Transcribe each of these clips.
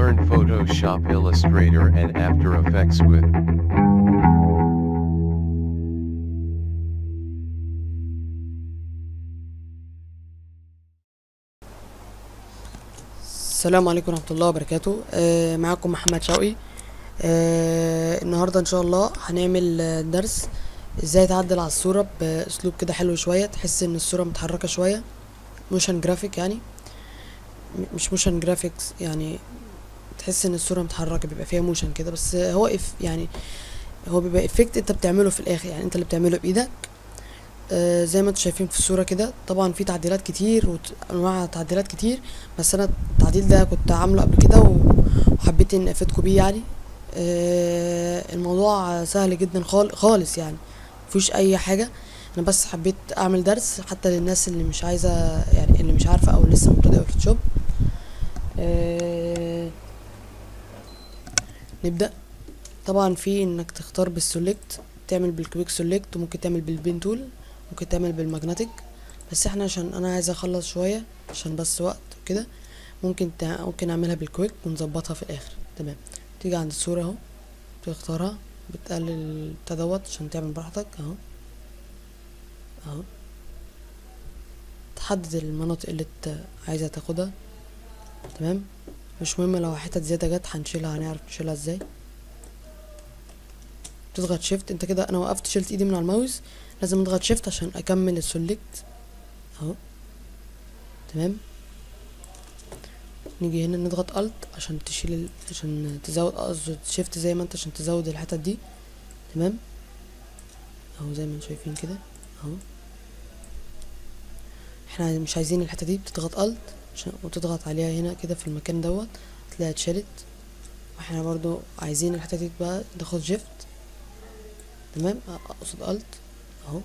Learn Photoshop Illustrator and After Effects with السلام عليكم ورحمة الله وبركاته آه معاكم محمد شوقي آه النهاردة ان شاء الله هنعمل آه، درس ازاي تعدل على الصورة باسلوب كده حلو شوية تحس ان الصورة متحركة شوية موشن جرافيك يعني م- مش موشن جرافيكس يعني تحس ان الصورة متحركة بيبقى فيها موشن كده بس هو إف يعني هو بيبقى افكت انت بتعمله في الاخر يعني انت اللي بتعمله بايدك آه زي ما انتم شايفين في الصورة كده طبعا في تعديلات كتير وانواع تعديلات كتير بس انا التعديل ده كنت عامله قبل كده و- وحبيت ان افيدكم بيه يعني آه الموضوع سهل جدا خال خالص يعني مفيش اي حاجه انا بس حبيت اعمل درس حتى للناس اللي مش عايزه يعني اللي مش عارفه او لسه مبتدئه في الفوتوشوب آه نبدا طبعا في انك تختار بالسولكت تعمل بالكويك سولكت وممكن تعمل بالبين تول ممكن تعمل بالماجنتيك بس احنا عشان انا عايز اخلص شويه عشان بس وقت كده ممكن تع... ممكن اعملها بالكويك ونظبطها في الاخر تمام تيجي عند الصوره اهو تختارها بتقلل البتاع دوت عشان تعمل براحتك اهو اهو تحدد المناطق اللي انت عايزه تاخدها تمام مش مهم لو حتت زياده جت هنشيلها هنعرف نشيلها ازاي تضغط شيفت انت كده انا وقفت شلت ايدي من على الماوس لازم اضغط شيفت عشان اكمل السلكت اهو تمام نيجي هنا نضغط الت عشان تشيل ال... عشان تزود قصد شيفت زي ما انت عشان تزود الحتت دي تمام اهو زي ما انتم شايفين كده اهو احنا مش عايزين الحته دي بتضغط الت عشان وتضغط عليها هنا كده في المكان دوت تلاقيها اتشالت واحنا برضو عايزين الحته دي بقى ناخد شيفت تمام اقصد الت اهو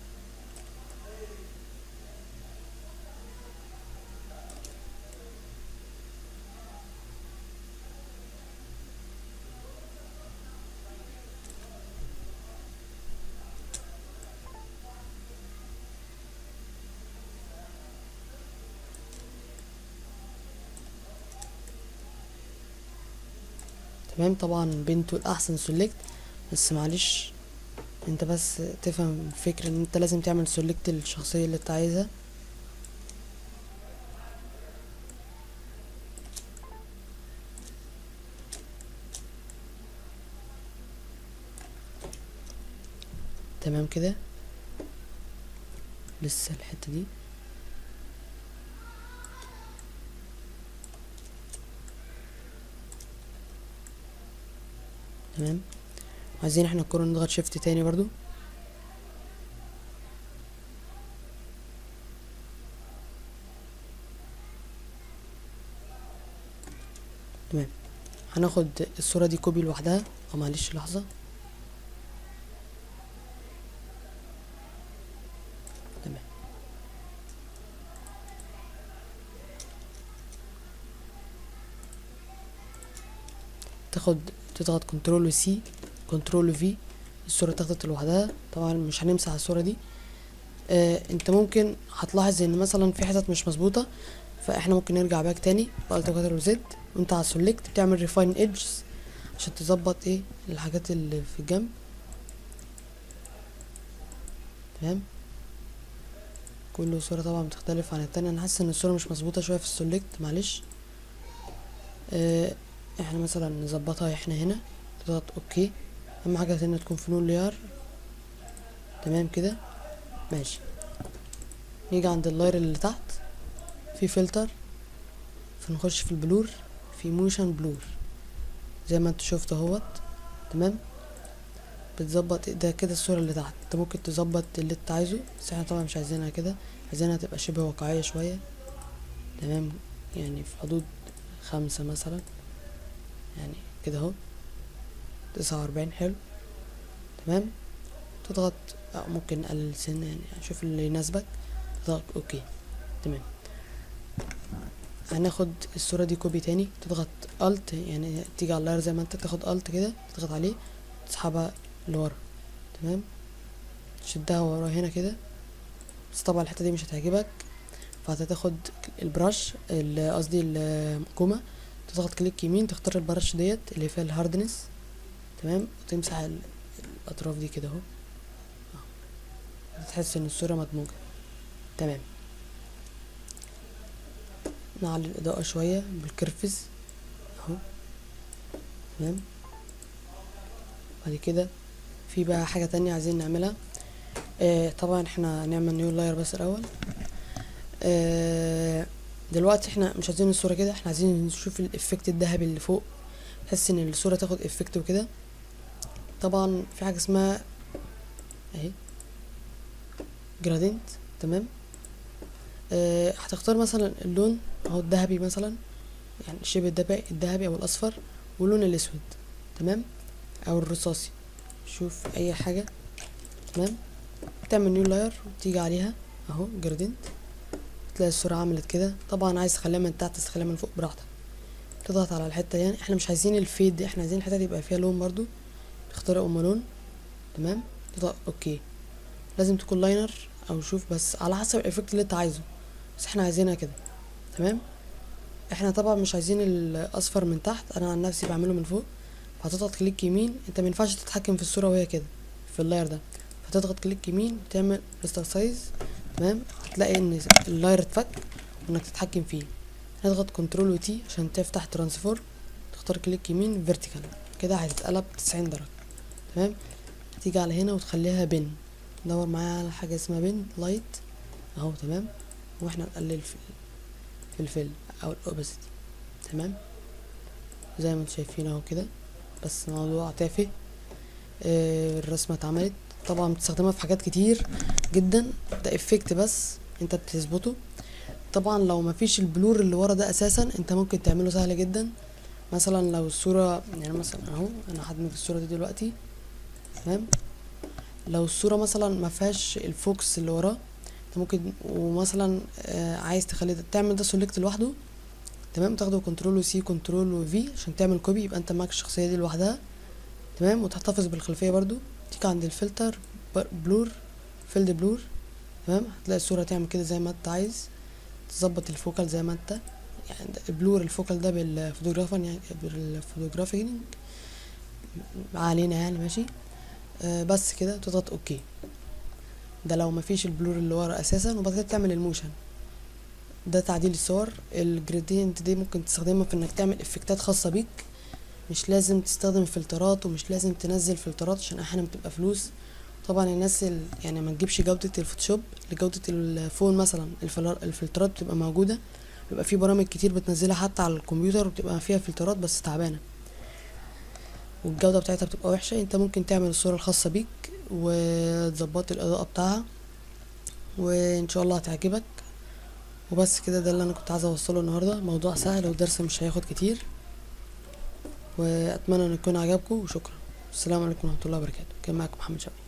تمام طبعا بنتو الاحسن سولكت بس معلش انت بس تفهم الفكرة ان انت لازم تعمل سولكت للشخصية اللي انت عايزها تمام كده لسه الحتة دي تمام عايزين احنا الكورة نضغط شيفت تاني برضو تمام هناخد الصورة دي كوبي لوحدها او معلش لحظة تمام تاخد تضغط كنترول سي كنترول في الصورة اتاخدت لوحدها طبعا مش هنمسح الصورة دي آه انت ممكن هتلاحظ ان مثلا في حتت مش مظبوطة فاحنا ممكن نرجع باك تاني بألت كنترول زد وانت على السلكت بتعمل ريفاين ايدجز عشان تظبط ايه الحاجات اللي في الجنب تمام كل صورة طبعا بتختلف عن التانية انا حاسس ان الصورة مش مظبوطة شوية في السلكت معلش آه احنا مثلا نظبطها احنا هنا تضغط اوكي اهم حاجة هنا تكون في نور ليار تمام كده ماشي نيجي عند اللاير اللي تحت في فلتر فنخش في البلور في موشن بلور زي ما انتوا شفتوا اهوت تمام بتظبط ده كده الصورة اللي تحت انت ممكن تظبط اللي انت عايزه بس احنا طبعا مش عايزينها كده عايزينها تبقى شبه واقعية شوية تمام يعني في حدود خمسة مثلا يعني كده اهو تسعة وأربعين حلو تمام تضغط أو ممكن نقلل سنة يعني شوف اللي يناسبك تضغط اوكي تمام هناخد الصورة دي كوبي تاني تضغط الت يعني تيجي على اللاير زي ما انت تاخد الت كده تضغط عليه تسحبها لورا تمام تشدها ورا هنا كده بس طبعا الحتة دي مش هتعجبك فهتاخد البراش ال- قصدي الكومة تضغط كليك يمين تختار البرش ديت اللي فيها الهاردنس تمام وتمسح ال- الاطراف دي كده اهو أهو. تحس ان الصورة مدموجة تمام نعلي الاضاءة شوية بالكرفس اهو تمام بعد كده في بقى حاجة تانية عايزين نعملها آه طبعا احنا هنعمل نيو لاير بس الاول آه دلوقتي احنا مش عايزين الصورة كده احنا عايزين نشوف الافكت الذهبي اللي فوق بحيث ان الصورة تاخد افكت وكده طبعا في حاجة اسمها اهي جرادينت تمام آه هتختار مثلا اللون اهو الذهبي مثلا يعني شبه الذهبي الذهبي او الاصفر واللون الاسود تمام او الرصاصي شوف اي حاجة تمام تعمل نيو لاير وتيجي عليها اهو جرادينت تلاقي الصورة عملت كده طبعا عايز تخليها من تحت تخليها من فوق براحتك تضغط على الحتة يعني احنا مش عايزين الفيد دي احنا عايزين الحتة دي يبقى فيها لون برضو تختار ام لون تمام تضغط اوكي لازم تكون لاينر او شوف بس على حسب الافكت اللي انت عايزه بس احنا عايزينها كده تمام احنا طبعا مش عايزين الاصفر من تحت انا عن نفسي بعمله من فوق هتضغط كليك يمين انت ما ينفعش تتحكم في الصوره وهي كده في اللاير ده فتضغط كليك يمين تعمل ريستار سايز تمام هتلاقي ان اللاير اتفك وانك تتحكم فيه نضغط كنترول وتي عشان تفتح ترانسفورم تختار كليك يمين فيرتيكال كده هتتقلب تسعين درجة تمام هتيجي على هنا وتخليها بن دور معايا على حاجة اسمها بن لايت اهو تمام واحنا نقلل في في الفيل او الاوبسيتي تمام زي ما انتم شايفين اهو كده بس موضوع تافه آه الرسمة اتعملت طبعا بتستخدمها في حاجات كتير جدا ده افكت بس انت بتظبطه طبعا لو مفيش البلور اللي ورا ده اساسا انت ممكن تعمله سهل جدا مثلا لو الصورة يعني مثلا اهو انا هدمج الصورة دي دلوقتي تمام لو الصورة مثلا ما فيهاش الفوكس اللي وراه انت ممكن ومثلا آه عايز تخلي ده تعمل ده سيلكت لوحده تمام تاخده كنترول وسي كنترول وفي عشان تعمل كوبي يبقى انت معاك الشخصية دي لوحدها تمام وتحتفظ بالخلفية برضو تيجي عند الفلتر بلور فيلد بلور تمام هتلاقي الصورة تعمل كده زي ما انت عايز تظبط الفوكال زي ما انت يعني البلور الفوكال ده بالفوتوغرافر يعني بالفوتوغرافينج علينا يعني ماشي آه بس كده تضغط اوكي ده لو مفيش البلور اللي ورا اساسا وبعد كده تعمل الموشن ده تعديل الصور الجريدينت دي ممكن تستخدمها في انك تعمل افكتات خاصة بيك مش لازم تستخدم فلترات ومش لازم تنزل فلترات عشان احيانا بتبقى فلوس طبعا الناس ال... يعني ما تجيبش جودة الفوتوشوب لجودة الفون مثلا الفلر... الفلترات بتبقى موجودة بيبقى في برامج كتير بتنزلها حتى على الكمبيوتر وبتبقى فيها فلترات بس تعبانة والجودة بتاعتها بتبقى وحشة انت ممكن تعمل الصورة الخاصة بيك وتظبط الإضاءة بتاعها وإن شاء الله هتعجبك وبس كده ده اللي أنا كنت عايز أوصله النهاردة موضوع سهل والدرس مش هياخد كتير وأتمنى أن يكون عجبكم وشكرا السلام عليكم ورحمة الله وبركاته كان معاكم محمد شوقي